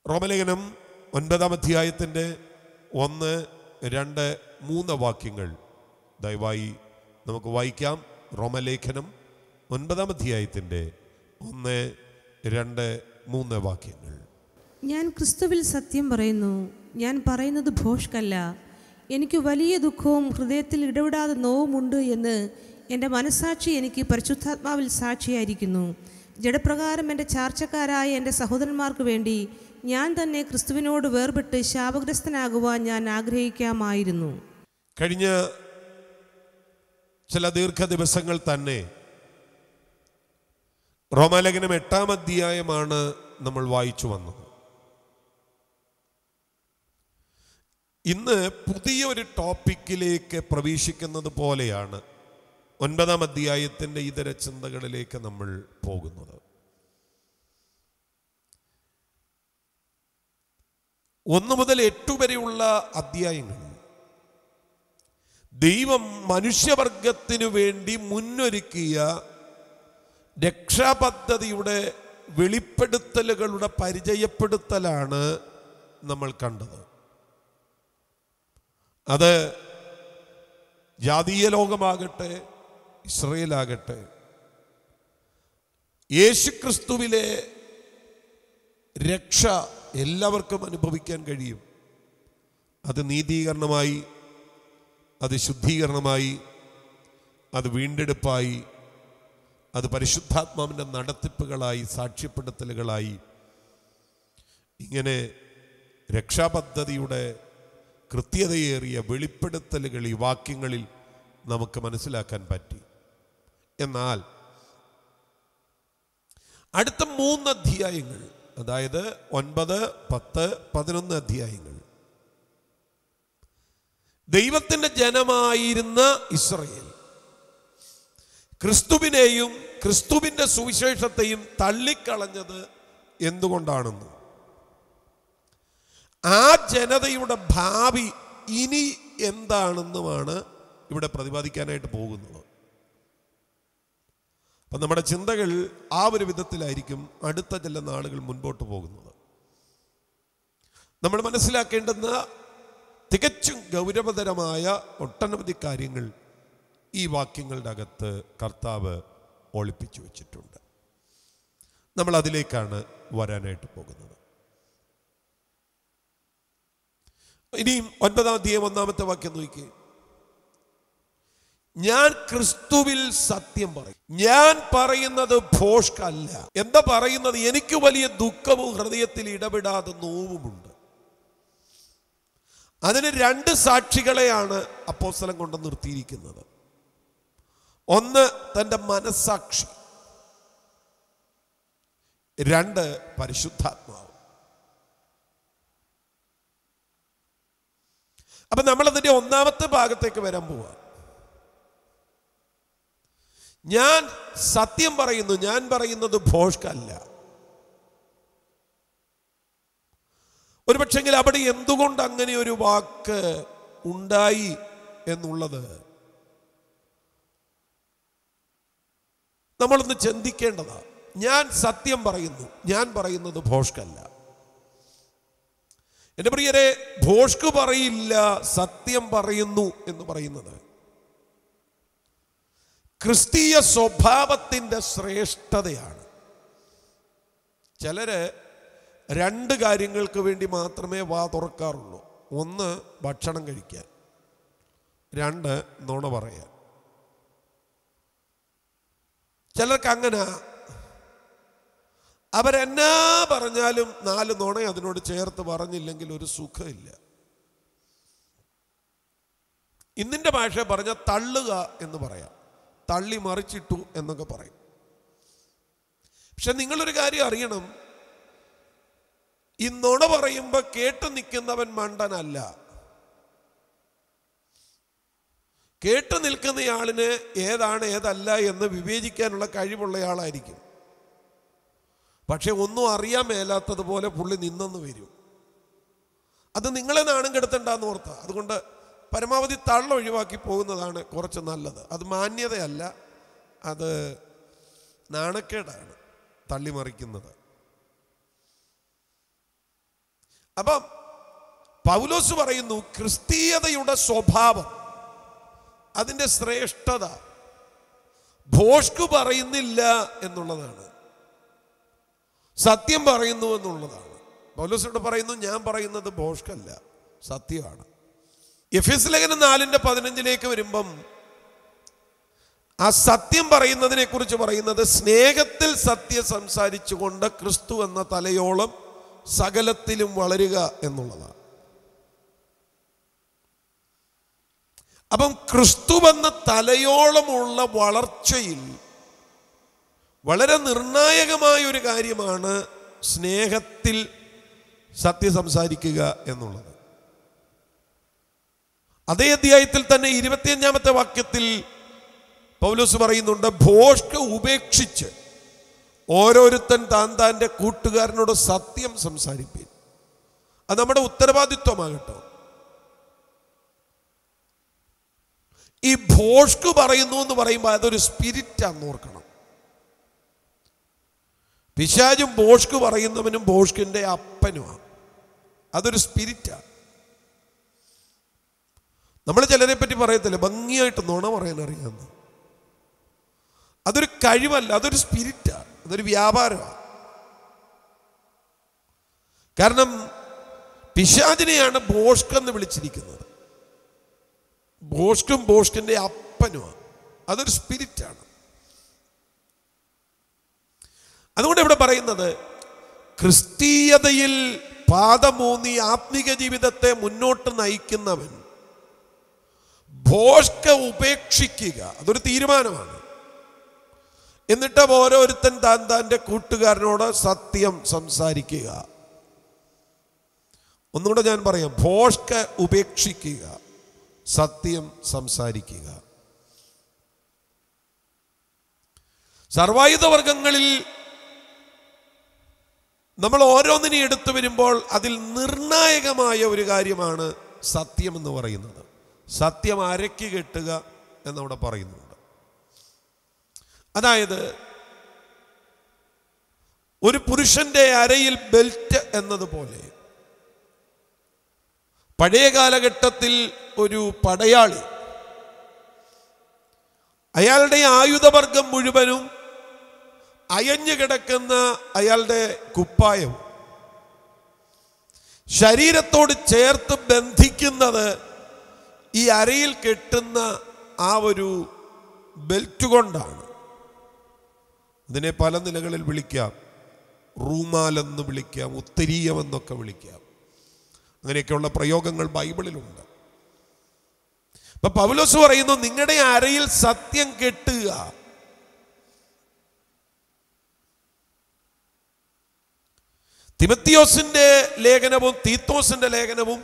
റോമലേഖനം ഒൻപതാം അധ്യായത്തിൻ്റെ ഒന്ന് രണ്ട് മൂന്ന് വാക്യങ്ങൾ ദയവായി നമുക്ക് വായിക്കാം റോമലേഖനം ഒൻപതാം അധ്യായത്തിൻ്റെ ഒന്ന് രണ്ട് മൂന്ന് വാക്യങ്ങൾ ഞാൻ ക്രിസ്തുവിൽ സത്യം പറയുന്നു ഞാൻ പറയുന്നത് ഭോഷ്കല്ല എനിക്ക് വലിയ ദുഃഖവും ഹൃദയത്തിൽ ഇടപെടാതെ നോവുമുണ്ട് എന്ന് എൻ്റെ മനസാക്ഷി എനിക്ക് പരിശുദ്ധാത്മാവിൽ സാക്ഷിയായിരിക്കുന്നു ജഡപ്രകാരം എൻ്റെ ചാർച്ചക്കാരായ എൻ്റെ സഹോദരന്മാർക്ക് വേണ്ടി ഞാൻ തന്നെ ക്രിസ്തുവിനോട് വേർപെട്ട് ശാപഗ്രസ്തനാകുവാൻ ഞാൻ ആഗ്രഹിക്കാമായിരുന്നു കഴിഞ്ഞ ചില ദീർഘ ദിവസങ്ങൾ തന്നെ റോമാലേഖനം എട്ടാം അധ്യായമാണ് നമ്മൾ വായിച്ചു വന്നത് ഇന്ന് പുതിയ ഒരു ടോപ്പിക്കിലേക്ക് പ്രവേശിക്കുന്നത് പോലെയാണ് ഒൻപതാം അധ്യായത്തിൻ്റെ ഇതര ചിന്തകളിലേക്ക് നമ്മൾ പോകുന്നത് ഒന്ന് മുതൽ എട്ട് വരെയുള്ള അധ്യായങ്ങൾ ദൈവം മനുഷ്യവർഗത്തിനു വേണ്ടി മുന്നൊരുക്കിയ രക്ഷാപദ്ധതിയുടെ വെളിപ്പെടുത്തലുകളുടെ പരിചയപ്പെടുത്തലാണ് നമ്മൾ കണ്ടത് അത് ജാതീയ ലോകമാകട്ടെ ഇസ്രയേലാകട്ടെ യേശുക്രിസ്തുവിലെ രക്ഷ എല്ലാവർക്കും അനുഭവിക്കാൻ കഴിയും അത് നീതീകരണമായി അത് ശുദ്ധീകരണമായി അത് വീണ്ടെടുപ്പായി അത് പരിശുദ്ധാത്മാവിൻ്റെ നടത്തിപ്പുകളായി സാക്ഷ്യപ്പെടുത്തലുകളായി ഇങ്ങനെ രക്ഷാപദ്ധതിയുടെ കൃത്യതയേറിയ വെളിപ്പെടുത്തലുകൾ ഈ വാക്യങ്ങളിൽ നമുക്ക് മനസ്സിലാക്കാൻ പറ്റി എന്നാൽ അടുത്ത മൂന്ന് അധ്യായങ്ങൾ അതായത് ഒൻപത് പത്ത് പതിനൊന്ന് അധ്യായങ്ങൾ ദൈവത്തിൻ്റെ ജനമായിരുന്ന ഇസ്രയേൽ ക്രിസ്തുവിനെയും ക്രിസ്തുവിൻ്റെ സുവിശേഷത്തെയും തള്ളിക്കളഞ്ഞത് എന്തുകൊണ്ടാണെന്ന് ആ ജനതയുടെ ഭാവി ഇനി എന്താണെന്നുമാണ് ഇവിടെ പ്രതിപാദിക്കാനായിട്ട് പോകുന്നത് അപ്പം നമ്മുടെ ചിന്തകൾ ആ ഒരു വിധത്തിലായിരിക്കും അടുത്ത ചില നാളുകൾ മുൻപോട്ട് പോകുന്നത് നമ്മൾ മനസ്സിലാക്കേണ്ടുന്ന തികച്ചും ഗൗരവതരമായ ഒട്ടനവധി കാര്യങ്ങൾ ഈ വാക്യങ്ങളുടെ അകത്ത് കർത്താവ് ഒളിപ്പിച്ചു വെച്ചിട്ടുണ്ട് നമ്മൾ അതിലേക്കാണ് വരാനായിട്ട് പോകുന്നത് ഇനിയും ഒൻപതാം അധ്യായം ഒന്നാമത്തെ വാക്യം നോക്കി ഞാൻ ക്രിസ്തുവിൽ സത്യം പറയും ഞാൻ പറയുന്നത് ഭോഷ്കല്ല എന്താ പറയുന്നത് എനിക്ക് വലിയ ദുഃഖവും ഹൃദയത്തിൽ ഇടപെടാതെ നോവുമുണ്ട് അതിന് രണ്ട് സാക്ഷികളെയാണ് അപ്പോസ്തലം കൊണ്ട് നിർത്തിയിരിക്കുന്നത് ഒന്ന് തൻ്റെ മനസ്സാക്ഷി രണ്ട് പരിശുദ്ധാത്മാവ് അപ്പൊ നമ്മൾ അതിന്റെ ഒന്നാമത്തെ ഭാഗത്തേക്ക് വരാൻ പോവാ ഞാൻ സത്യം പറയുന്നു ഞാൻ പറയുന്നത് ഭോഷ്കല്ല ഒരു പക്ഷെങ്കിൽ അവിടെ എന്തുകൊണ്ട് അങ്ങനെ ഒരു വാക്ക് ഉണ്ടായി എന്നുള്ളത് നമ്മളൊന്ന് ചിന്തിക്കേണ്ടതാ ഞാൻ സത്യം പറയുന്നു ഞാൻ പറയുന്നത് ഭോഷ്കല്ല എൻ്റെ പ്രിയരെ ഭോഷ്ക് പറയില്ല സത്യം പറയുന്നു എന്ന് പറയുന്നത് ക്രിസ്തീയ സ്വഭാവത്തിൻ്റെ ശ്രേഷ്ഠതയാണ് ചിലര് രണ്ട് കാര്യങ്ങൾക്ക് വേണ്ടി മാത്രമേ വാ തുറക്കാറുള്ളൂ ഒന്ന് ഭക്ഷണം കഴിക്കാൻ രണ്ട് നുണ പറയാൻ ചിലർക്ക് അങ്ങനെ അവരെന്നാ പറഞ്ഞാലും നാല് നുണ അതിനോട് ചേർത്ത് പറഞ്ഞില്ലെങ്കിൽ ഒരു സുഖമില്ല ഇന്നിൻ്റെ ഭാഷ പറഞ്ഞ തള്ളുക എന്ന് പറയാം തള്ളി മറിച്ചിട്ടു എന്നൊക്കെ പറയും പക്ഷെ നിങ്ങളൊരു കാര്യം അറിയണം ഈ നുണ പറയുമ്പോൾ കേട്ടു നിൽക്കുന്നവൻ മണ്ടനല്ല കേട്ടു നിൽക്കുന്നയാളിന് ഏതാണ് ഏതല്ല എന്ന് വിവേചിക്കാനുള്ള കഴിവുള്ളയാളായിരിക്കും പക്ഷെ ഒന്നും അറിയാൻ മേലാത്തതുപോലെ പുള്ളി നിന്നെന്ന് വരും അത് നിങ്ങളെ നാണം കെടുത്തണ്ടെന്ന് ഓർത്ത അതുകൊണ്ട് പരമാവധി തള്ള ഒഴിവാക്കി പോകുന്നതാണ് കുറച്ച് നല്ലത് അത് മാന്യതയല്ല അത് നാണക്കേടാണ് തള്ളിമറിക്കുന്നത് അപ്പം പൗലോസ് പറയുന്നു ക്രിസ്തീയതയുടെ സ്വഭാവം അതിൻ്റെ ശ്രേഷ്ഠത ഭോഷ്കു പറയുന്നില്ല എന്നുള്ളതാണ് സത്യം പറയുന്നു എന്നുള്ളതാണ് പൗലോസിനോട് പറയുന്നു ഞാൻ പറയുന്നത് ഭോഷ്കല്ല സത്യമാണ് എഫ് എസ് ലേഖനം നാലിൻ്റെ പതിനഞ്ചിലേക്ക് വരുമ്പം ആ സത്യം പറയുന്നതിനെ കുറിച്ച് പറയുന്നത് സ്നേഹത്തിൽ സത്യം സംസാരിച്ചുകൊണ്ട് ക്രിസ്തു എന്ന തലയോളം സകലത്തിലും വളരുക എന്നുള്ളതാണ് അപ്പം ക്രിസ്തു എന്ന തലയോളമുള്ള വളർച്ചയിൽ വളരെ നിർണായകമായ ഒരു കാര്യമാണ് സ്നേഹത്തിൽ സത്യം സംസാരിക്കുക എന്നുള്ളത് അതേ അധ്യായത്തിൽ തന്നെ ഇരുപത്തിയഞ്ചാമത്തെ വാക്യത്തിൽ പൗലോസ് പറയുന്നുണ്ട് ഭോഷ്ക ഉപേക്ഷിച്ച് ഓരോരുത്തൻ താൻ താൻ്റെ കൂട്ടുകാരനോട് സത്യം സംസാരിപ്പീൻ അത് നമ്മുടെ ഉത്തരവാദിത്വമാകട്ടോ ഈ ഭോഷ്ക് പറയുന്നു എന്ന് പറയുമ്പോൾ അതൊരു സ്പിരിറ്റാന്ന് ഓർക്കണം പിശാചും ഭോഷ്ക് പറയുന്നവനും ഭോഷ്കിന്റെ അപ്പനുമാണ് അതൊരു സ്പിരിറ്റാണ് നമ്മൾ ചിലരെ പറ്റി പറയത്തില്ല ഭംഗിയായിട്ട് നുണ പറയാൻ അറിയാമെന്ന് അതൊരു കഴിവല്ല അതൊരു സ്പിരിറ്റാണ് അതൊരു വ്യാപാരമാണ് കാരണം പിശാചിനെയാണ് ബോഷ്ക് എന്ന് വിളിച്ചിരിക്കുന്നത് ബോഷ്കും ബോഷ്കിന്റെ അപ്പനുമാണ് അതൊരു സ്പിരിറ്റാണ് അതുകൊണ്ട് ഇവിടെ പറയുന്നത് ക്രിസ്തീയതയിൽ പാദമൂന്നി ആത്മിക ജീവിതത്തെ മുന്നോട്ട് നയിക്കുന്നവൻ ഭോഷ്ക ഉപേക്ഷിക്കുക അതൊരു തീരുമാനമാണ് എന്നിട്ട് ഓരോരുത്തൻ താൻ താൻ്റെ കൂട്ടുകാരനോട് സത്യം സംസാരിക്കുക ഒന്നുകൂടെ ഞാൻ പറയാം ഭോഷ്ക ഉപേക്ഷിക്കുക സത്യം സംസാരിക്കുക സർവായുധ വർഗങ്ങളിൽ നമ്മൾ ഓരോന്നിനെ എടുത്തു വരുമ്പോൾ അതിൽ നിർണായകമായ ഒരു കാര്യമാണ് സത്യം എന്ന് പറയുന്നത് സത്യം അരയ്ക്ക് കെട്ടുക എന്നവിടെ പറയുന്നുണ്ട് അതായത് ഒരു പുരുഷന്റെ അരയിൽ ബെൽറ്റ് എന്നതുപോലെ പഴയ കാലഘട്ടത്തിൽ ഒരു പടയാളി അയാളുടെ ആയുധവർഗം മുഴുവനും അയഞ്ഞു കിടക്കുന്ന അയാളുടെ കുപ്പായവും ശരീരത്തോട് ചേർത്ത് ബന്ധിക്കുന്നത് ഈ അരയിൽ കെട്ടുന്ന ആ ഒരു ബെൽറ്റ് കൊണ്ടാണ് ഇതിനെ പല നിലകളിൽ വിളിക്കാം റൂമാലെന്ന് വിളിക്കാം ഉത്തരീയമെന്നൊക്കെ വിളിക്കാം അങ്ങനെയൊക്കെയുള്ള പ്രയോഗങ്ങൾ ബൈബിളിലുണ്ട് ഇപ്പൊ പൗലോസ് പറയുന്നു നിങ്ങളുടെ അരയിൽ സത്യം കെട്ടുക തിമത്തിയോസിന്റെ ലേഖനവും തീത്തോസിന്റെ ലേഖനവും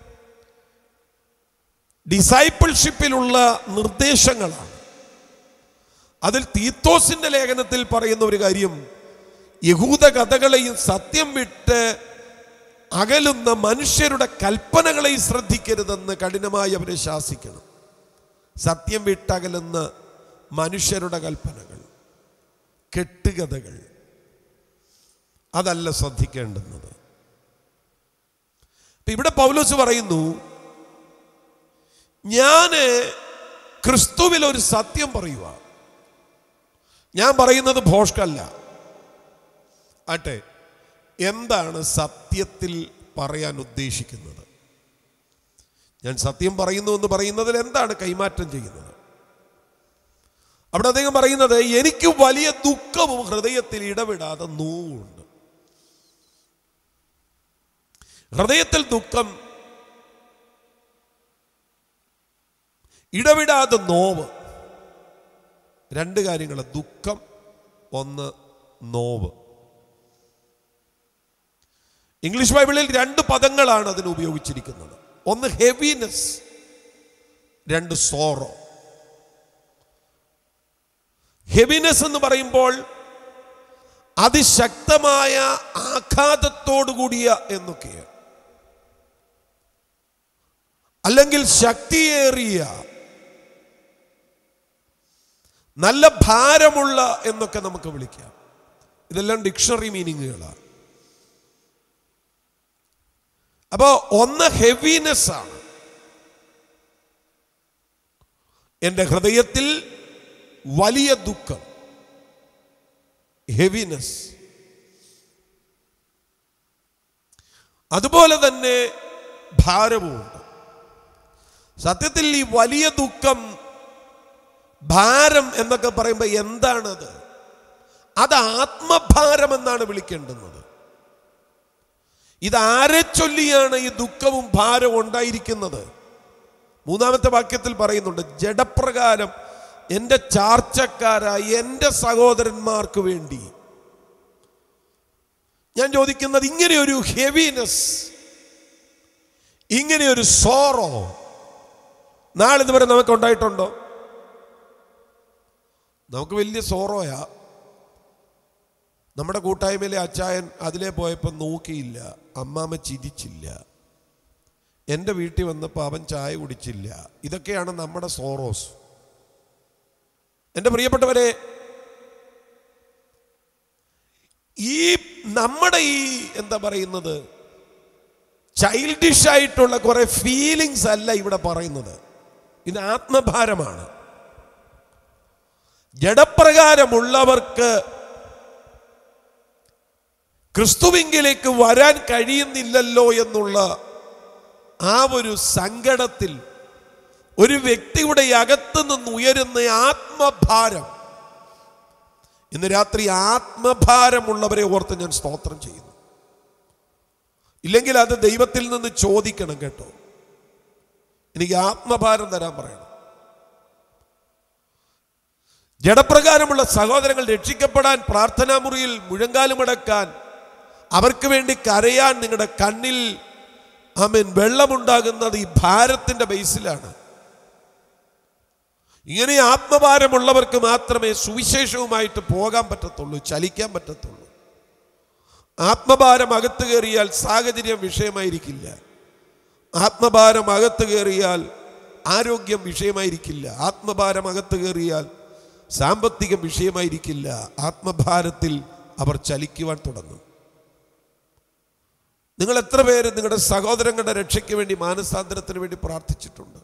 ഡിസൈപ്പിൾഷിപ്പിലുള്ള നിർദ്ദേശങ്ങളാണ് അതിൽ തീത്തോസിന്റെ ലേഖനത്തിൽ പറയുന്ന ഒരു കാര്യം യഹൂദ കഥകളെയും സത്യം വിട്ട് അകലുന്ന മനുഷ്യരുടെ കൽപ്പനകളെയും ശ്രദ്ധിക്കരുതെന്ന് കഠിനമായി അവരെ ശാസിക്കണം സത്യം വിട്ടകലുന്ന മനുഷ്യരുടെ കൽപ്പനകൾ കെട്ടുകഥകൾ അതല്ല ശ്രദ്ധിക്കേണ്ടുന്നത് ഇപ്പൊ ഇവിടെ പൗലോസ് പറയുന്നു ഞാന് ക്രിസ്തുവിൽ ഒരു സത്യം പറയുക ഞാൻ പറയുന്നത് ഭോഷ്കല്ല ആട്ടെ എന്താണ് സത്യത്തിൽ പറയാൻ ഉദ്ദേശിക്കുന്നത് ഞാൻ സത്യം പറയുന്നു എന്ന് പറയുന്നതിൽ എന്താണ് കൈമാറ്റം ചെയ്യുന്നത് അവിടെ അദ്ദേഹം പറയുന്നത് എനിക്ക് വലിയ ദുഃഖവും ഹൃദയത്തിൽ ഇടപെടാതെ നോവുണ്ട് ഹൃദയത്തിൽ ദുഃഖം ഇടവിടാതെ നോവ് രണ്ട് കാര്യങ്ങൾ ദുഃഖം ഒന്ന് നോവ് ഇംഗ്ലീഷ് ബൈബിളിൽ രണ്ട് പദങ്ങളാണ് അതിന് ഉപയോഗിച്ചിരിക്കുന്നത് ഒന്ന് ഹെവിനെസ് രണ്ട് സോറോ ഹെവിനെസ് എന്ന് പറയുമ്പോൾ അതിശക്തമായ ആഘാതത്തോടു കൂടിയ എന്നൊക്കെയാണ് അല്ലെങ്കിൽ ശക്തിയേറിയ നല്ല ഭാരമുള്ള എന്നൊക്കെ നമുക്ക് വിളിക്കാം ഇതെല്ലാം ഡിക്ഷണറി മീനിങ്ങുകളാണ് അപ്പോ ഒന്ന് ഹെവിനെസ് ആണ് എൻ്റെ ഹൃദയത്തിൽ വലിയ ദുഃഖം ഹെവിനെസ് അതുപോലെ തന്നെ ഭാരവുമുണ്ട് സത്യത്തിൽ ഈ വലിയ ദുഃഖം ഭാരം എന്നൊക്കെ പറയുമ്പോൾ എന്താണത് അത് ആത്മഭാരം എന്നാണ് വിളിക്കേണ്ടുന്നത് ഇതാരെ ചൊല്ലിയാണ് ഈ ദുഃഖവും ഭാരവും ഉണ്ടായിരിക്കുന്നത് മൂന്നാമത്തെ വാക്യത്തിൽ പറയുന്നുണ്ട് ജഡപ്രകാരം എൻ്റെ ചാർച്ചക്കാരായ എൻ്റെ സഹോദരന്മാർക്ക് വേണ്ടി ഞാൻ ചോദിക്കുന്നത് ഇങ്ങനെ ഒരു ഹെവിനെസ് ഇങ്ങനെ ഒരു സോറോ നാളിതുവരെ നമുക്ക് ഉണ്ടായിട്ടുണ്ടോ നമുക്ക് വലിയ സോറോയാ നമ്മുടെ കൂട്ടായ്മയിലെ അച്ചായൻ അതിലേ പോയപ്പോൾ നോക്കിയില്ല അമ്മാമ്മ ചിരിച്ചില്ല എൻ്റെ വീട്ടിൽ വന്നപ്പോൾ അവൻ ചായ കുടിച്ചില്ല ഇതൊക്കെയാണ് നമ്മുടെ സോറോസ് എൻ്റെ പ്രിയപ്പെട്ടവരെ ഈ നമ്മുടെ ഈ എന്താ പറയുന്നത് ചൈൽഡിഷ് ആയിട്ടുള്ള കുറെ ഫീലിങ്സ് അല്ല ഇവിടെ പറയുന്നത് ഇത് ആത്മഭാരമാണ് ജഡപ്രകാരമുള്ളവർക്ക് ക്രിസ്തുവിങ്കിലേക്ക് വരാൻ കഴിയുന്നില്ലല്ലോ എന്നുള്ള ആ ഒരു സങ്കടത്തിൽ ഒരു വ്യക്തിയുടെ അകത്ത് നിന്ന് ഉയരുന്ന ആത്മഭാരം ഇന്ന് രാത്രി ആത്മഭാരമുള്ളവരെ ഓർത്ത് ഞാൻ സ്തോത്രം ചെയ്യുന്നു ഇല്ലെങ്കിൽ അത് ദൈവത്തിൽ നിന്ന് ചോദിക്കണം കേട്ടോ എനിക്ക് ആത്മഭാരം തരാൻ പറയണം ജഡപ്രകാരമുള്ള സഹോദരങ്ങൾ രക്ഷിക്കപ്പെടാൻ പ്രാർത്ഥനാ മുറിയിൽ മുഴങ്കാലുമടക്കാൻ അവർക്ക് വേണ്ടി കരയാൻ നിങ്ങളുടെ കണ്ണിൽ ആമേൻ വെള്ളമുണ്ടാകുന്നത് ഈ ഭാരത്തിന്റെ ബേസിലാണ് ഇങ്ങനെ ആത്മഭാരമുള്ളവർക്ക് മാത്രമേ സുവിശേഷവുമായിട്ട് പോകാൻ പറ്റത്തുള്ളൂ ചലിക്കാൻ പറ്റത്തുള്ളൂ ആത്മഭാരം അകത്ത് കയറിയാൽ സാഹചര്യം വിഷയമായിരിക്കില്ല ആത്മഭാരം അകത്ത് കയറിയാൽ ആരോഗ്യം വിഷയമായിരിക്കില്ല ആത്മഭാരം അകത്ത് കയറിയാൽ സാമ്പത്തികം വിഷയമായിരിക്കില്ല ആത്മഭാരത്തിൽ അവർ ചലിക്കുവാൻ തുടങ്ങും നിങ്ങൾ എത്ര പേര് നിങ്ങളുടെ സഹോദരങ്ങളുടെ രക്ഷയ്ക്ക് വേണ്ടി മാനസാന്തരത്തിന് വേണ്ടി പ്രാർത്ഥിച്ചിട്ടുണ്ട്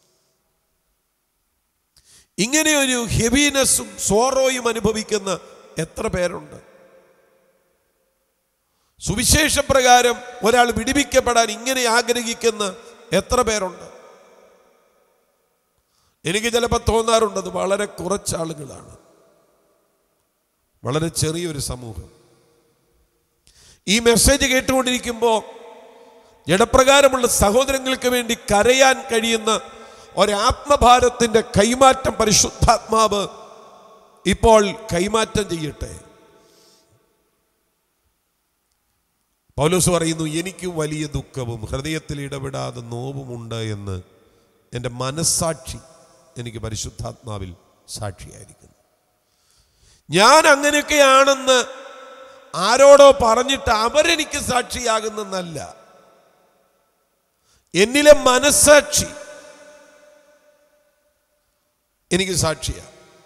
ഇങ്ങനെ ഒരു ഹെവിനെസ്സും സോറോയും അനുഭവിക്കുന്ന എത്ര പേരുണ്ട് സുവിശേഷ പ്രകാരം ഒരാൾ വിടിവിക്കപ്പെടാൻ ഇങ്ങനെ ആഗ്രഹിക്കുന്ന എത്ര പേരുണ്ട് എനിക്ക് ചിലപ്പോൾ തോന്നാറുണ്ട് അത് വളരെ കുറച്ച് ആളുകളാണ് വളരെ ചെറിയൊരു സമൂഹം ഈ മെസ്സേജ് കേട്ടുകൊണ്ടിരിക്കുമ്പോൾ ജഡപ്രകാരമുള്ള സഹോദരങ്ങൾക്ക് വേണ്ടി കരയാൻ കഴിയുന്ന ഒരാത്മഭാരത്തിൻ്റെ കൈമാറ്റം പരിശുദ്ധാത്മാവ് ഇപ്പോൾ കൈമാറ്റം ചെയ്യട്ടെ പൗലോസ് പറയുന്നു എനിക്ക് വലിയ ദുഃഖവും ഹൃദയത്തിൽ ഇടപെടാതെ നോവുമുണ്ട് എന്ന് എൻ്റെ മനസ്സാക്ഷി എനിക്ക് പരിശുദ്ധാത്മാവിൽ സാക്ഷിയായിരിക്കുന്നു ഞാൻ അങ്ങനെയൊക്കെയാണെന്ന് ആരോടോ പറഞ്ഞിട്ട് അവരെനിക്ക് സാക്ഷിയാകുന്നെന്നല്ല എന്നിലെ മനസ്സാക്ഷി എനിക്ക് സാക്ഷിയാണ്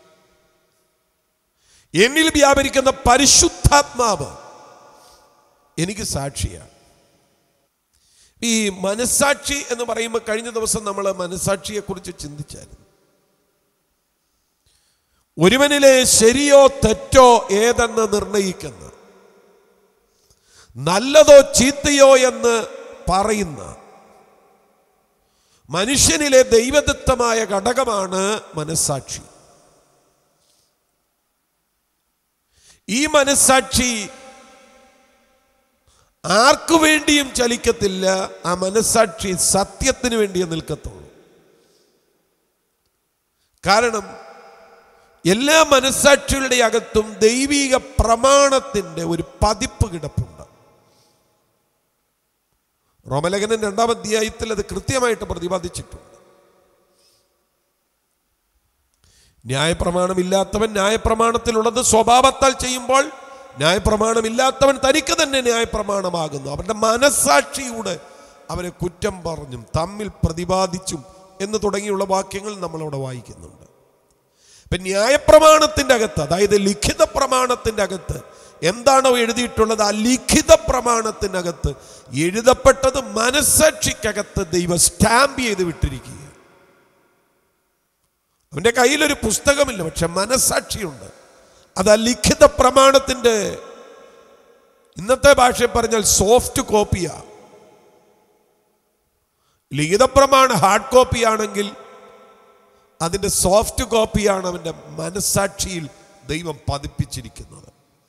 എന്നിൽ വ്യാപരിക്കുന്ന പരിശുദ്ധാത്മാവ് എനിക്ക് സാക്ഷിയാണ് ഈ മനസ്സാക്ഷി എന്ന് പറയുമ്പോൾ കഴിഞ്ഞ ദിവസം നമ്മൾ മനസ്സാക്ഷിയെക്കുറിച്ച് ചിന്തിച്ചായിരുന്നു ഒരുവനിലെ ശരിയോ തെറ്റോ ഏതെന്ന് നിർണയിക്കുന്ന നല്ലതോ ചീത്തയോ എന്ന് പറയുന്ന മനുഷ്യനിലെ ദൈവദത്തമായ ഘടകമാണ് മനസ്സാക്ഷി ഈ മനസ്സാക്ഷി ആർക്കു വേണ്ടിയും ചലിക്കത്തില്ല ആ മനസ്സാക്ഷി സത്യത്തിന് വേണ്ടിയേ നിൽക്കത്തുള്ളൂ കാരണം എല്ലാ മനസ്സാക്ഷികളുടെ അകത്തും ദൈവിക പ്രമാണത്തിന്റെ ഒരു പതിപ്പ് കിടപ്പുണ്ട് റോമലേഖനൻ രണ്ടാം അധ്യായത്തിൽ അത് കൃത്യമായിട്ട് പ്രതിപാദിച്ചിട്ടുണ്ട് ന്യായപ്രമാണമില്ലാത്തവൻ ന്യായപ്രമാണത്തിലുള്ളത് സ്വഭാവത്താൽ ചെയ്യുമ്പോൾ ന്യായപ്രമാണമില്ലാത്തവൻ തനിക്ക് തന്നെ ന്യായപ്രമാണമാകുന്നു അവരുടെ മനസ്സാക്ഷിയുടെ അവരെ കുറ്റം പറഞ്ഞും തമ്മിൽ പ്രതിപാദിച്ചും എന്ന് തുടങ്ങിയുള്ള വാക്യങ്ങൾ നമ്മളവിടെ വായിക്കുന്നുണ്ട് ഇപ്പം ന്യായപ്രമാണത്തിൻ്റെ അകത്ത് അതായത് ലിഖിത പ്രമാണത്തിൻ്റെ അകത്ത് എന്താണോ എഴുതിയിട്ടുള്ളത് ആ ലിഖിത പ്രമാണത്തിനകത്ത് എഴുതപ്പെട്ടത് മനസ്സാക്ഷിക്കകത്ത് ദൈവം സ്റ്റാമ്പ് ചെയ്ത് വിട്ടിരിക്കുക അവൻ്റെ കയ്യിലൊരു പുസ്തകമില്ല പക്ഷെ മനസ്സാക്ഷിയുണ്ട് അത് ആ ലിഖിത പ്രമാണത്തിൻ്റെ ഇന്നത്തെ ഭാഷയിൽ പറഞ്ഞാൽ സോഫ്റ്റ് കോപ്പിയാ ലിഖിത പ്രമാണ ഹാർഡ് കോപ്പി ആണെങ്കിൽ അതിൻ്റെ സോഫ്റ്റ് കോപ്പിയാണ് അവൻ്റെ മനസ്സാക്ഷിയിൽ ദൈവം പതിപ്പിച്ചിരിക്കുന്നത്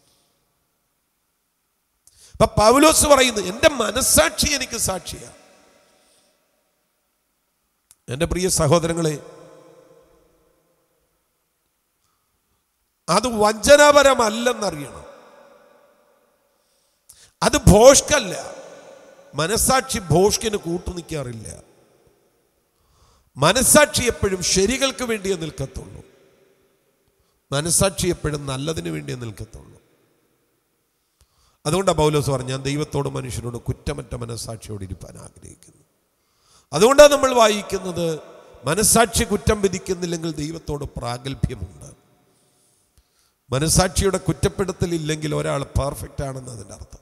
അപ്പൊ പൗലോസ് പറയുന്നു എൻ്റെ മനസ്സാക്ഷി എനിക്ക് സാക്ഷിയാണ് എൻ്റെ പ്രിയ സഹോദരങ്ങളെ അത് വഞ്ചനാപരമല്ലെന്നറിയണം അത് ഭോഷ്കല്ല മനസാക്ഷി ഭോഷ്കിന് കൂട്ടുനിൽക്കാറില്ല മനസാക്ഷി എപ്പോഴും ശരികൾക്ക് വേണ്ടിയേ നിൽക്കത്തുള്ളൂ മനസാക്ഷി എപ്പോഴും നല്ലതിന് വേണ്ടിയേ നിൽക്കത്തുള്ളൂ അതുകൊണ്ടാണ് പൗലോസ് പറഞ്ഞു ഞാൻ ദൈവത്തോട് മനുഷ്യനോട് കുറ്റമറ്റ മനസാക്ഷിയോട് ഇരിപ്പാൻ ആഗ്രഹിക്കുന്നു അതുകൊണ്ടാണ് നമ്മൾ വായിക്കുന്നത് മനസാക്ഷി കുറ്റം വിധിക്കുന്നില്ലെങ്കിൽ ദൈവത്തോട് പ്രാഗൽഭ്യമുണ്ട് മനസാക്ഷിയുടെ കുറ്റപ്പെടുത്തലില്ലെങ്കിൽ ഒരാൾ പെർഫെക്റ്റ് ആണെന്ന് അതിൻ്റെ അർത്ഥം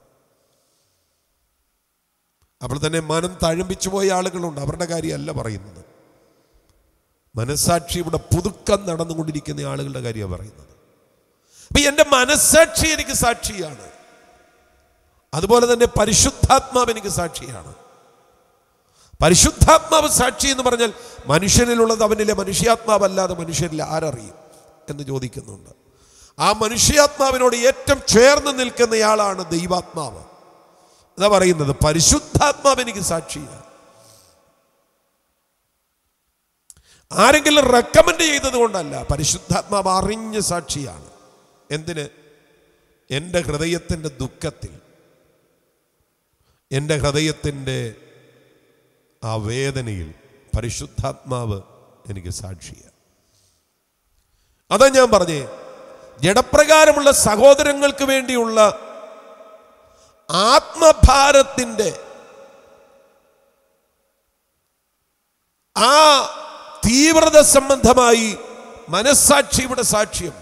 അപ്പോൾ തന്നെ മനം തഴമ്പിച്ചു പോയ ആളുകളുണ്ട് അവരുടെ കാര്യമല്ല പറയുന്നത് മനസാക്ഷി ഇവിടെ പുതുക്കം നടന്നുകൊണ്ടിരിക്കുന്ന ആളുകളുടെ കാര്യമാണ് പറയുന്നത് അപ്പൊ എൻ്റെ മനസാക്ഷി എനിക്ക് സാക്ഷിയാണ് അതുപോലെ തന്നെ പരിശുദ്ധാത്മാവ് എനിക്ക് സാക്ഷിയാണ് പരിശുദ്ധാത്മാവ് സാക്ഷി എന്ന് പറഞ്ഞാൽ മനുഷ്യനിലുള്ളത് അവനിലെ മനുഷ്യാത്മാവല്ലാതെ മനുഷ്യരിൽ ആരറിയും എന്ന് ചോദിക്കുന്നുണ്ട് ആ മനുഷ്യാത്മാവിനോട് ഏറ്റവും ചേർന്ന് നിൽക്കുന്നയാളാണ് ദൈവാത്മാവ് എന്താ പറയുന്നത് പരിശുദ്ധാത്മാവ് എനിക്ക് സാക്ഷിയാണ് ആരെങ്കിലും റെക്കമെൻഡ് ചെയ്തത് കൊണ്ടല്ല പരിശുദ്ധാത്മാവ് അറിഞ്ഞ സാക്ഷിയാണ് എന്തിന് എൻ്റെ ഹൃദയത്തിൻ്റെ ദുഃഖത്തിൽ എൻ്റെ ഹൃദയത്തിൻ്റെ ആ വേദനയിൽ പരിശുദ്ധാത്മാവ് എനിക്ക് സാക്ഷിയാണ് അതാ ഞാൻ പറഞ്ഞേ ജഡപ്രകാരമുള്ള സഹോദരങ്ങൾക്ക് വേണ്ടിയുള്ള ആത്മഭാരത്തിൻ്റെ ആ തീവ്രത സംബന്ധമായി മനസ്സാക്ഷിയുടെ സാക്ഷ്യം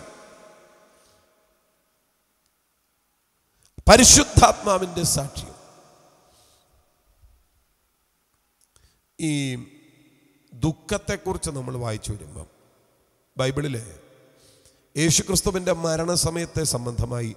പരിശുദ്ധാത്മാവിൻ്റെ സാക്ഷ്യം ഈ ദുഃഖത്തെക്കുറിച്ച് നമ്മൾ വായിച്ചു വരുമ്പം ബൈബിളിലെ യേശുക്രിസ്തുവിൻ്റെ മരണസമയത്തെ സംബന്ധമായി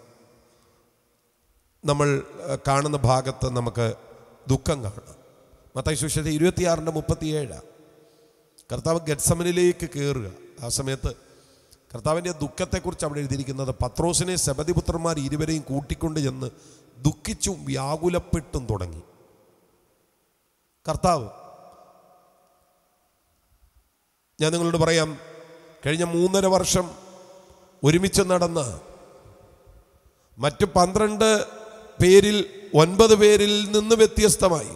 നമ്മൾ അഹ്, കാണുന്ന ഭാഗത്ത് നമുക്ക് ദുഃഖം കാണാം മത്തായി സുശേഷ ഇരുപത്തിയാറിൻ്റെ മുപ്പത്തിയേഴ് കർത്താവ് ഗഡ്സമനിലേക്ക് കയറുക ആ സമയത്ത് കർത്താവിൻ്റെ ദുഃഖത്തെക്കുറിച്ച് അവിടെ എഴുതിയിരിക്കുന്നത് പത്രോസിനെ ശബദിപുത്രന്മാർ ഇരുവരെയും കൂട്ടിക്കൊണ്ട് ചെന്ന് ദുഃഖിച്ചും വ്യാകുലപ്പെട്ടും തുടങ്ങി കർത്താവ് ഞാൻ നിങ്ങളോട് പറയാം കഴിഞ്ഞ മൂന്നര വർഷം ഒരുമിച്ച് നടന്ന മറ്റ് പന്ത്രണ്ട് പേരിൽ ഒൻപത് പേരിൽ നിന്ന് വ്യത്യസ്തമായി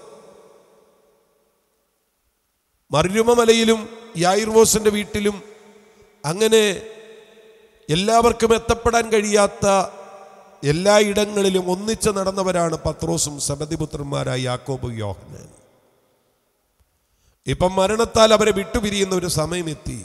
മരുമലയിലും യായിർവോസിൻ്റെ വീട്ടിലും അങ്ങനെ എല്ലാവർക്കും എത്തപ്പെടാൻ കഴിയാത്ത എല്ലാ ഇടങ്ങളിലും ഒന്നിച്ച് നടന്നവരാണ് പത്രോസും സബദിപുത്രന്മാരായ യാക്കോബ് യോഹനാൻ ഇപ്പം മരണത്താൽ അവരെ വിട്ടുപിരിയുന്ന ഒരു സമയമെത്തി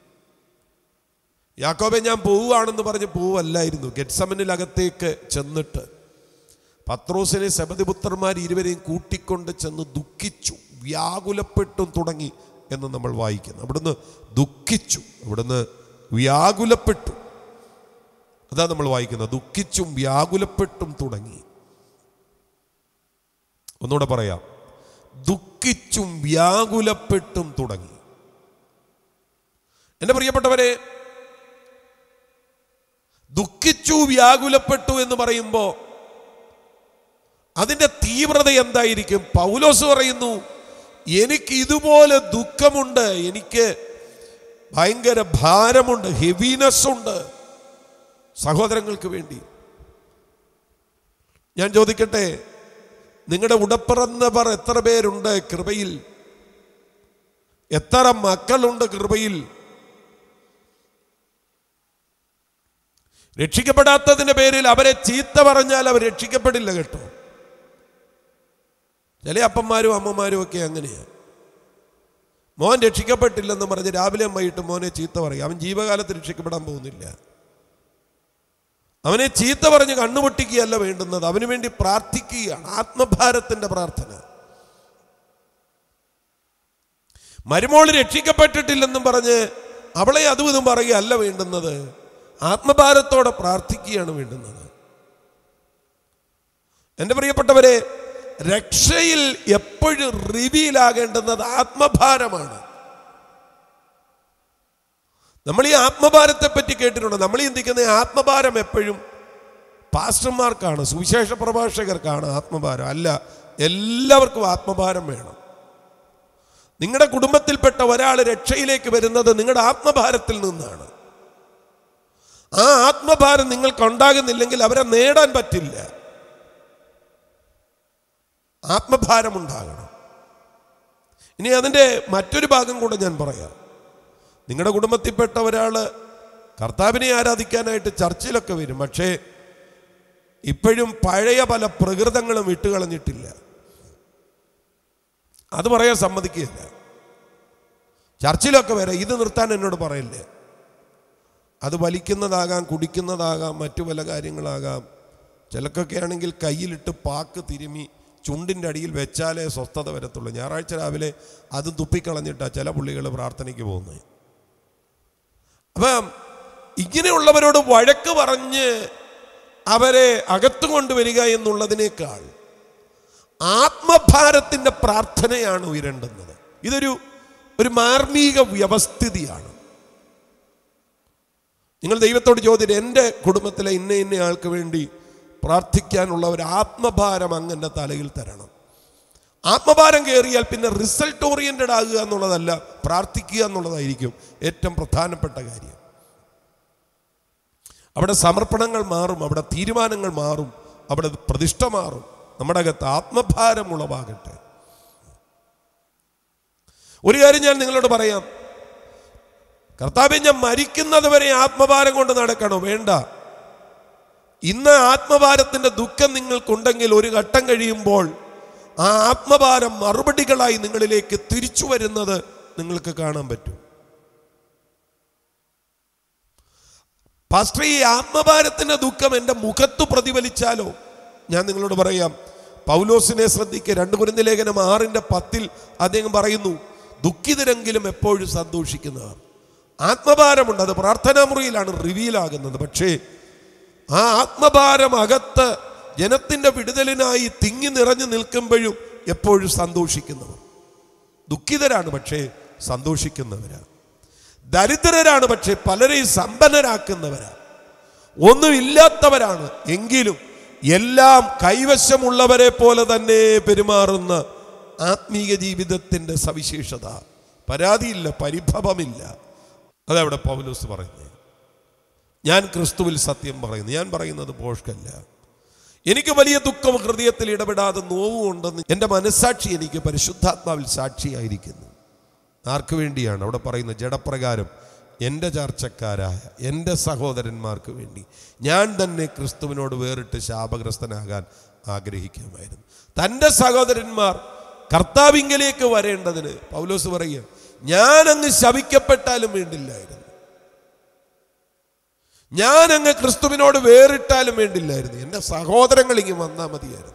യാക്കോബെ ഞാൻ പോവുകയാണെന്ന് പറഞ്ഞ് പോവല്ലായിരുന്നു ഗെറ്റ്സമനിലകത്തേക്ക് ചെന്നിട്ട് പത്രോസിനെ ശബദിപുത്രന്മാർ ഇരുവരെയും കൂട്ടിക്കൊണ്ട് ചെന്ന് ദുഃഖിച്ചു വ്യാകുലപ്പെട്ടും തുടങ്ങി എന്ന് നമ്മൾ വായിക്കുന്നു അവിടുന്ന് ദുഃഖിച്ചു അവിടുന്ന് വ്യാകുലപ്പെട്ടു അതാ നമ്മൾ വായിക്കുന്നത് ദുഃഖിച്ചും വ്യാകുലപ്പെട്ടും തുടങ്ങി ഒന്നുകൂടെ പറയാം ദുഃഖിച്ചും വ്യാകുലപ്പെട്ടും തുടങ്ങി എൻ്റെ പ്രിയപ്പെട്ടവരെ ദുഃഖിച്ചു വ്യാകുലപ്പെട്ടു എന്ന് പറയുമ്പോൾ അതിൻ്റെ തീവ്രത എന്തായിരിക്കും പൗലോസ് പറയുന്നു എനിക്ക് ഇതുപോലെ ദുഃഖമുണ്ട് എനിക്ക് ഭയങ്കര ഭാരമുണ്ട് ഹെവിനെസ് ഉണ്ട് സഹോദരങ്ങൾക്ക് വേണ്ടി ഞാൻ ചോദിക്കട്ടെ നിങ്ങളുടെ ഉടപ്പിറന്നവർ എത്ര പേരുണ്ട് കൃപയിൽ എത്ര മക്കളുണ്ട് കൃപയിൽ രക്ഷിക്കപ്പെടാത്തതിൻ്റെ പേരിൽ അവരെ ചീത്ത പറഞ്ഞാൽ അവർ രക്ഷിക്കപ്പെടില്ല കേട്ടോ ചില അപ്പന്മാരും അമ്മമാരും ഒക്കെ അങ്ങനെയാണ് മോൻ രക്ഷിക്കപ്പെട്ടില്ലെന്ന് പറഞ്ഞ് രാവിലെ വൈകിട്ട് മോനെ ചീത്ത പറയും അവൻ ജീവകാലത്ത് രക്ഷിക്കപ്പെടാൻ പോകുന്നില്ല അവനെ ചീത്ത പറഞ്ഞ് കണ്ണുപൊട്ടിക്കുകയല്ല വേണ്ടുന്നത് അവന് വേണ്ടി പ്രാർത്ഥിക്കുകയാണ് ആത്മഭാരത്തിന്റെ പ്രാർത്ഥന മരുമോൾ രക്ഷിക്കപ്പെട്ടിട്ടില്ലെന്നും പറഞ്ഞ് അവളെ അതും ഇതും പറയുകയല്ല വേണ്ടുന്നത് ആത്മഭാരത്തോടെ പ്രാർത്ഥിക്കുകയാണ് വേണ്ടുന്നത് എൻ്റെ പ്രിയപ്പെട്ടവരെ രക്ഷയിൽ എപ്പോഴും റിവീലാകേണ്ടുന്നത് ആത്മഭാരമാണ് നമ്മൾ ഈ ആത്മഭാരത്തെ പറ്റി കേട്ടിട്ടുണ്ട് നമ്മൾ ചിന്തിക്കുന്ന ഈ ആത്മഭാരം എപ്പോഴും പാസ്റ്റർമാർക്കാണ് സുവിശേഷ പ്രഭാഷകർക്കാണ് ആത്മഭാരം അല്ല എല്ലാവർക്കും ആത്മഭാരം വേണം നിങ്ങളുടെ കുടുംബത്തിൽപ്പെട്ട ഒരാൾ രക്ഷയിലേക്ക് വരുന്നത് നിങ്ങളുടെ ആത്മഭാരത്തിൽ നിന്നാണ് ആ ആത്മഭാരം നിങ്ങൾക്ക് ഉണ്ടാകുന്നില്ലെങ്കിൽ അവരെ നേടാൻ പറ്റില്ല ആത്മഭാരം ഉണ്ടാകണം ഇനി അതിൻ്റെ മറ്റൊരു ഭാഗം കൂടെ ഞാൻ പറയാം നിങ്ങളുടെ കുടുംബത്തിൽപ്പെട്ട ഒരാൾ കർത്താവിനെ ആരാധിക്കാനായിട്ട് ചർച്ചിലൊക്കെ വരും പക്ഷേ ഇപ്പോഴും പഴയ പല പ്രകൃതങ്ങളും വിട്ടുകളഞ്ഞിട്ടില്ല അത് പറയാൻ സമ്മതിക്കുകയില്ല ചർച്ചിലൊക്കെ വരെ ഇത് നിർത്താൻ എന്നോട് പറയില്ലേ അത് വലിക്കുന്നതാകാം കുടിക്കുന്നതാകാം മറ്റു പല കാര്യങ്ങളാകാം ചിലക്കൊക്കെ ആണെങ്കിൽ കയ്യിലിട്ട് പാക്ക് തിരുമി ചുണ്ടിൻ്റെ അടിയിൽ വെച്ചാലേ സ്വസ്ഥത വരത്തുള്ളൂ ഞായറാഴ്ച രാവിലെ അത് തുപ്പിക്കളഞ്ഞിട്ടാണ് ചില പുള്ളികൾ പ്രാർത്ഥനയ്ക്ക് പോകുന്നത് അപ്പം ഇങ്ങനെയുള്ളവരോട് വഴക്ക് പറഞ്ഞ് അവരെ അകത്തു കൊണ്ടുവരിക എന്നുള്ളതിനേക്കാൾ ആത്മഭാരത്തിൻ്റെ പ്രാർത്ഥനയാണ് ഉയരേണ്ടുന്നത് ഇതൊരു ഒരു മാർമിക വ്യവസ്ഥിതിയാണ് നിങ്ങൾ ദൈവത്തോട് ചോദ്യം എൻ്റെ കുടുംബത്തിലെ ഇന്ന ഇന്ന ആൾക്ക് വേണ്ടി പ്രാർത്ഥിക്കാനുള്ള ഒരു ആത്മഭാരം അങ്ങൻ്റെ തലയിൽ തരണം ആത്മഭാരം കയറിയാൽ പിന്നെ റിസൾട്ട് ഓറിയൻറ്റഡ് ആകുക എന്നുള്ളതല്ല പ്രാർത്ഥിക്കുക എന്നുള്ളതായിരിക്കും ഏറ്റവും പ്രധാനപ്പെട്ട കാര്യം അവിടെ സമർപ്പണങ്ങൾ മാറും അവിടെ തീരുമാനങ്ങൾ മാറും അവിടെ പ്രതിഷ്ഠ മാറും നമ്മുടെ അകത്ത് ആത്മഭാരം ഉളവാകട്ടെ ഒരു കാര്യം ഞാൻ നിങ്ങളോട് പറയാം കർത്താവെ ഞാൻ മരിക്കുന്നത് വരെ ആത്മഭാരം കൊണ്ട് നടക്കണോ വേണ്ട ഇന്ന് ആത്മഭാരത്തിന്റെ ദുഃഖം നിങ്ങൾക്കുണ്ടെങ്കിൽ ഒരു ഘട്ടം കഴിയുമ്പോൾ ആ ആത്മഭാരം മറുപടികളായി നിങ്ങളിലേക്ക് തിരിച്ചു വരുന്നത് നിങ്ങൾക്ക് കാണാൻ പറ്റും പാസ്റ്റർ ഈ ആത്മഭാരത്തിന്റെ ദുഃഖം എൻ്റെ മുഖത്ത് പ്രതിഫലിച്ചാലോ ഞാൻ നിങ്ങളോട് പറയാം പൗലോസിനെ ശ്രദ്ധിക്കുക രണ്ട് കുരുന്ന ലേഖനം ആറിന്റെ പത്തിൽ അദ്ദേഹം പറയുന്നു ദുഃഖിതരെങ്കിലും എപ്പോഴും സന്തോഷിക്കുന്നവർ ആത്മഭാരമുണ്ട് അത് പ്രാർത്ഥനാ മുറിയിലാണ് റിവീലാകുന്നത് പക്ഷേ ആ ആത്മഭാരം അകത്ത് ജനത്തിന്റെ വിടുതലിനായി തിങ്ങി നിറഞ്ഞു നിൽക്കുമ്പോഴും എപ്പോഴും സന്തോഷിക്കുന്നവർ ദുഃഖിതരാണ് പക്ഷേ സന്തോഷിക്കുന്നവരാണ് ദരിദ്രരാണ് പക്ഷേ പലരെയും സമ്പന്നരാക്കുന്നവരാണ് ഒന്നുമില്ലാത്തവരാണ് എങ്കിലും എല്ലാം കൈവശമുള്ളവരെ പോലെ തന്നെ പെരുമാറുന്ന ആത്മീയ ജീവിതത്തിൻ്റെ സവിശേഷത പരാതിയില്ല പരിഭവമില്ല അതവിടെ പൗലോസ് പറയുന്നത് ഞാൻ ക്രിസ്തുവിൽ സത്യം പറയുന്നു ഞാൻ പറയുന്നത് പോഷ്കല്ല എനിക്ക് വലിയ ദുഃഖം ഹൃദയത്തിൽ ഇടപെടാതെ നോവുമുണ്ടെന്ന് എൻ്റെ മനസ്സാക്ഷി എനിക്ക് പരിശുദ്ധാത്മാവിൽ സാക്ഷിയായിരിക്കുന്നു ആർക്ക് വേണ്ടിയാണ് അവിടെ പറയുന്ന ജഡപ്രകാരം എൻ്റെ ചാർച്ചക്കാരായ എൻ്റെ സഹോദരന്മാർക്ക് വേണ്ടി ഞാൻ തന്നെ ക്രിസ്തുവിനോട് വേറിട്ട് ശാപഗ്രസ്തനാകാൻ ആഗ്രഹിക്കുമായിരുന്നു തൻ്റെ സഹോദരന്മാർ കർത്താവിങ്കലേക്ക് വരേണ്ടതിന് പൗലോസ് പറയുക ഞാൻ അങ്ങ് ശവിക്കപ്പെട്ടാലും വേണ്ടില്ലായിരുന്നു ഞാൻ അങ്ങ് ക്രിസ്തുവിനോട് വേറിട്ടാലും വേണ്ടില്ലായിരുന്നു എൻ്റെ സഹോദരങ്ങൾ ഇങ്ങ് വന്നാൽ മതിയായിരുന്നു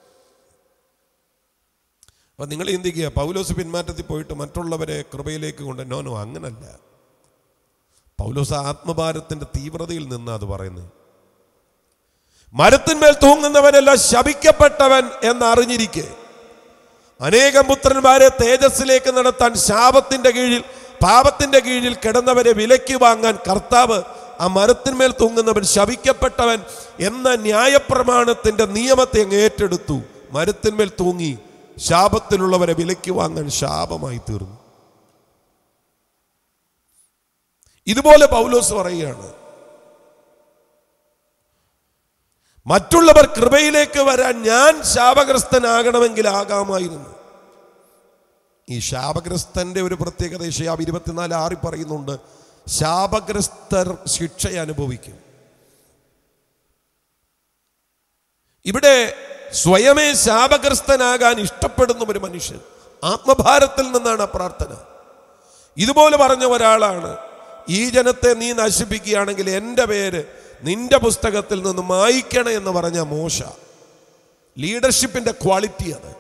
അപ്പൊ നിങ്ങൾ ചിന്തിക്കുക പൗലോസ് പിന്മാറ്റത്തിൽ പോയിട്ട് മറ്റുള്ളവരെ കൃപയിലേക്ക് കൊണ്ട് നോ നോ അങ്ങനല്ല പൗലോസ് ആത്മഭാരത്തിന്റെ തീവ്രതയിൽ നിന്ന് അത് പറയുന്നത് മരത്തിന്മേൽ തൂങ്ങുന്നവനല്ല ശപിക്കപ്പെട്ടവൻ എന്നറിഞ്ഞിരിക്കെ അനേകം പുത്രന്മാരെ തേജസ്സിലേക്ക് നടത്താൻ ശാപത്തിന്റെ കീഴിൽ പാപത്തിന്റെ കീഴിൽ കിടന്നവരെ വിലയ്ക്ക് വാങ്ങാൻ കർത്താവ് ആ മരത്തിന്മേൽ തൂങ്ങുന്നവൻ ശപിക്കപ്പെട്ടവൻ എന്ന ന്യായപ്രമാണത്തിന്റെ നിയമത്തെ അങ്ങ് ഏറ്റെടുത്തു മരത്തിന്മേൽ തൂങ്ങി ശാപത്തിലുള്ളവരെ വിലയ്ക്ക് വാങ്ങാൻ ശാപമായി തീർന്നു ഇതുപോലെ പൗലോസ് പറയുകയാണ് മറ്റുള്ളവർ കൃപയിലേക്ക് വരാൻ ഞാൻ ശാപഗ്രസ്തനാകണമെങ്കിൽ ആകാമായിരുന്നു ഈ ശാപഗ്രസ്തന്റെ ഒരു പ്രത്യേകത യശയാവ് ഇരുപത്തിനാല് ആറി പറയുന്നുണ്ട് ശാപഗ്രസ്തർ ശിക്ഷ അനുഭവിക്കും ഇവിടെ സ്വയമേ ശാപഗ്രസ്തനാകാൻ ഇഷ്ടപ്പെടുന്ന ഒരു മനുഷ്യൻ ആത്മഭാരത്തിൽ നിന്നാണ് ആ പ്രാർത്ഥന ഇതുപോലെ പറഞ്ഞ ഒരാളാണ് ഈ ജനത്തെ നീ നശിപ്പിക്കുകയാണെങ്കിൽ എൻ്റെ പേര് നിന്റെ പുസ്തകത്തിൽ നിന്ന് മായ്ക്കണേ എന്ന് പറഞ്ഞ മോശ ലീഡർഷിപ്പിന്റെ ക്വാളിറ്റി അത്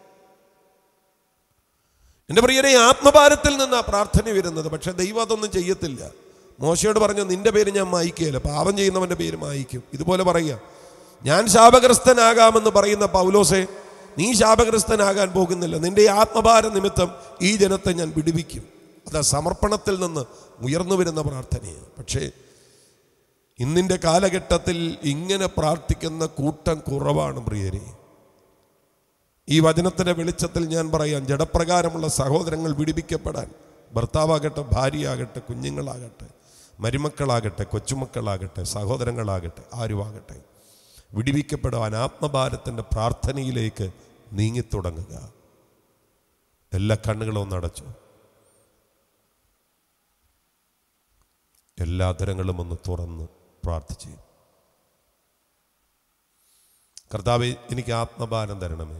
എൻ്റെ പ്രിയരെ ആത്മഭാരത്തിൽ നിന്ന് ആ പ്രാർത്ഥന വരുന്നത് പക്ഷെ ദൈവം അതൊന്നും ചെയ്യത്തില്ല മോശയോട് പറഞ്ഞു നിന്റെ പേര് ഞാൻ മായിക്കുകയില്ല പാപം ചെയ്യുന്നവൻ്റെ പേര് മായിക്കും ഇതുപോലെ പറയുക ഞാൻ ശാപഗ്രസ്തനാകാമെന്ന് പറയുന്ന പൗലോസെ നീ ശാപഗ്രസ്തനാകാൻ പോകുന്നില്ല നിന്റെ ഈ ആത്മഭാര നിമിത്തം ഈ ജനത്തെ ഞാൻ വിടുവിക്കും അത് സമർപ്പണത്തിൽ നിന്ന് ഉയർന്നു വരുന്ന പ്രാർത്ഥനയാണ് പക്ഷേ ഇന്നിൻ്റെ കാലഘട്ടത്തിൽ ഇങ്ങനെ പ്രാർത്ഥിക്കുന്ന കൂട്ടം കുറവാണ് പ്രിയരെ ഈ വചനത്തിൻ്റെ വെളിച്ചത്തിൽ ഞാൻ പറയാം ജഡപ്രകാരമുള്ള സഹോദരങ്ങൾ വിടിവിക്കപ്പെടാൻ ഭർത്താവാകട്ടെ ഭാര്യയാകട്ടെ കുഞ്ഞുങ്ങളാകട്ടെ മരുമക്കളാകട്ടെ കൊച്ചുമക്കളാകട്ടെ സഹോദരങ്ങളാകട്ടെ ആരുമാകട്ടെ വിടിവിക്കപ്പെടാൻ ആത്മഭാരത്തിൻ്റെ പ്രാർത്ഥനയിലേക്ക് നീങ്ങിത്തുടങ്ങുക എല്ലാ കണ്ണുകളും ഒന്ന് അടച്ചു എല്ലാ തരങ്ങളും ഒന്ന് തുറന്ന് പ്രാർത്ഥിച്ചു കർത്താവെ എനിക്ക് ആത്മഭാരം തരണമേ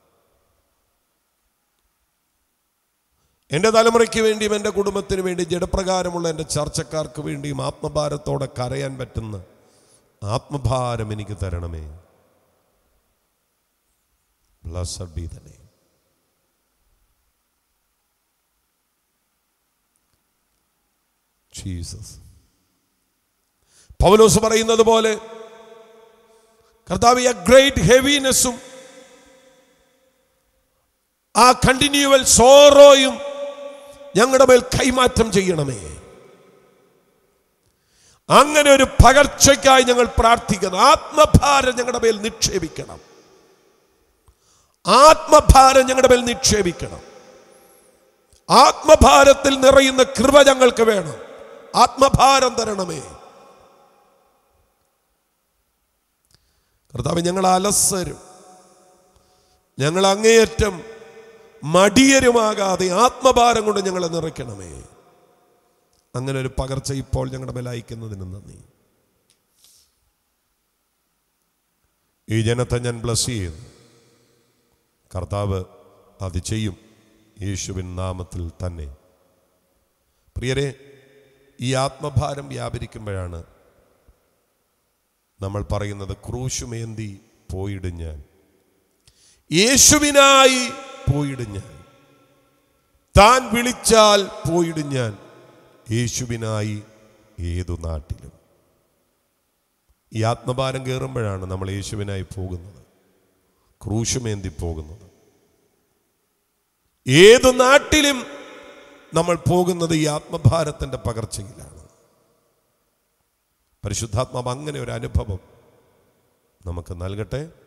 എൻ്റെ തലമുറയ്ക്ക് വേണ്ടിയും എൻ്റെ കുടുംബത്തിന് വേണ്ടി ജഡപ്രകാരമുള്ള എൻ്റെ ചർച്ചക്കാർക്ക് വേണ്ടിയും ആത്മഭാരത്തോടെ കരയാൻ പറ്റുന്ന ആത്മഭാരം എനിക്ക് തരണമേ Blessed be the name. Jesus. പൗലോസ് പറയുന്നത് പോലെ കർത്താവ് എ ഗ്രേറ്റ് ഹെവിനെസ്സും ആ കണ്ടിന്യൂവൽ സോറോയും ഞങ്ങളുടെ മേൽ കൈമാറ്റം ചെയ്യണമേ അങ്ങനെ ഒരു പകർച്ചയ്ക്കായി ഞങ്ങൾ പ്രാർത്ഥിക്കണം ആത്മഭാരം ഞങ്ങളുടെ മേൽ നിക്ഷേപിക്കണം ആത്മഭാരം ഞങ്ങളുടെ മേൽ നിക്ഷേപിക്കണം ആത്മഭാരത്തിൽ നിറയുന്ന കൃപ ഞങ്ങൾക്ക് വേണം ആത്മഭാരം തരണമേ കർത്താവ് ഞങ്ങൾ അലസരും ഞങ്ങൾ അങ്ങേയറ്റം മടിയരുമാകാതെ ആത്മഭാരം കൊണ്ട് ഞങ്ങളെ നിറയ്ക്കണമേ അങ്ങനെ ഒരു പകർച്ച ഇപ്പോൾ ഞങ്ങളുടെ മേൽ അയക്കുന്നതിന് നന്ദി ഈ ജനത്തെ ഞാൻ ബ്ലസ് ചെയ്യുന്നു കർത്താവ് അത് ചെയ്യും യേശുവിൻ നാമത്തിൽ തന്നെ പ്രിയരെ ഈ ആത്മഭാരം വ്യാപരിക്കുമ്പോഴാണ് നമ്മൾ പറയുന്നത് ക്രൂശുമേന്തി പോയിടും ഞാൻ യേശുവിനായി പോയിടും ഞാൻ താൻ വിളിച്ചാൽ പോയിടും ഞാൻ യേശുവിനായി ഏതു നാട്ടിലും ഈ ആത്മഭാരം കയറുമ്പോഴാണ് നമ്മൾ യേശുവിനായി പോകുന്നത് ക്രൂശുമേന്തി പോകുന്നത് ഏതു നാട്ടിലും നമ്മൾ പോകുന്നത് ഈ ആത്മഭാരത്തിൻ്റെ പകർച്ചയിലാണ് പരിശുദ്ധാത്മാവ് അങ്ങനെ ഒരു അനുഭവം നമുക്ക് നൽകട്ടെ